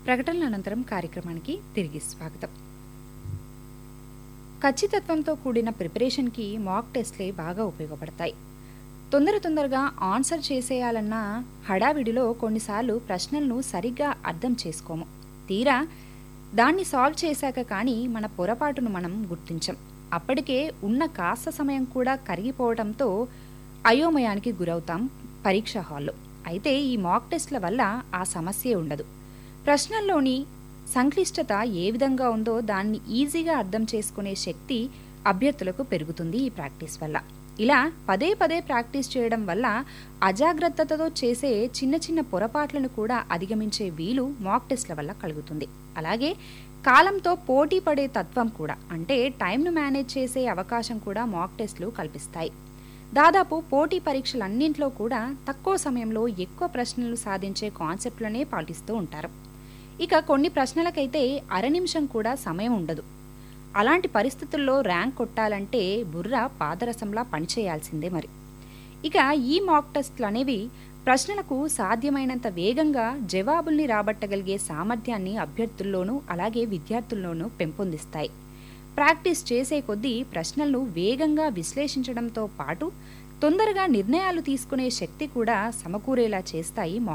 ప్రకటనల అనంతరం కార్యక్రమానికి తిరిగి స్వాగతం ఖచ్చితత్వంతో కూడిన ప్రిపరేషన్కి మాక్ టెస్ట్లే బాగా ఉపయోగపడతాయి తొందర తొందరగా ఆన్సర్ చేసేయాలన్న హడావిడిలో కొన్నిసార్లు ప్రశ్నలను సరిగ్గా అర్థం చేసుకోము తీరా దాన్ని సాల్వ్ చేశాక కానీ మన పొరపాటును మనం గుర్తించం అప్పటికే ఉన్న కాస్త సమయం కూడా కరిగిపోవడంతో అయోమయానికి గురవుతాం పరీక్షా హాల్లో అయితే ఈ మాక్ టెస్ట్ల వల్ల ఆ సమస్యే ఉండదు ప్రశ్నల్లోని సంక్లిష్టత ఏ విధంగా ఉందో దాన్ని ఈజీగా అర్థం చేసుకునే శక్తి అభ్యర్థులకు పెరుగుతుంది ఈ ప్రాక్టీస్ వల్ల ఇలా పదే పదే ప్రాక్టీస్ చేయడం వల్ల అజాగ్రత్తతో చేసే చిన్న చిన్న పొరపాట్లను కూడా అధిగమించే వీలు మాక్ టెస్ట్ల వల్ల కలుగుతుంది అలాగే కాలంతో పోటీ పడే తత్వం కూడా అంటే టైంను మేనేజ్ చేసే అవకాశం కూడా మాక్ టెస్ట్లు కల్పిస్తాయి దాదాపు పోటీ పరీక్షలన్నింటిలో కూడా తక్కువ సమయంలో ఎక్కువ ప్రశ్నలు సాధించే కాన్సెప్ట్లనే పాటిస్తూ ఉంటారు ఇక కొన్ని ప్రశ్నలకైతే అర నిమిషం కూడా సమయం ఉండదు అలాంటి పరిస్థితుల్లో ర్యాంక్ కొట్టాలంటే బుర్ర పాదరసంలా పనిచేయాల్సిందే మరి ఇక ఈ మాక్ టెస్ట్లు అనేవి ప్రశ్నలకు సాధ్యమైనంత వేగంగా జవాబుల్ని రాబట్టగలిగే సామర్థ్యాన్ని అభ్యర్థుల్లోనూ అలాగే విద్యార్థుల్లోనూ పెంపొందిస్తాయి ప్రాక్టీస్ చేసే కొద్దీ ప్రశ్నలను వేగంగా విశ్లేషించడంతో పాటు తొందరగా నిర్ణయాలు తీసుకునే శక్తి కూడా సమకూరేలా చేస్తాయి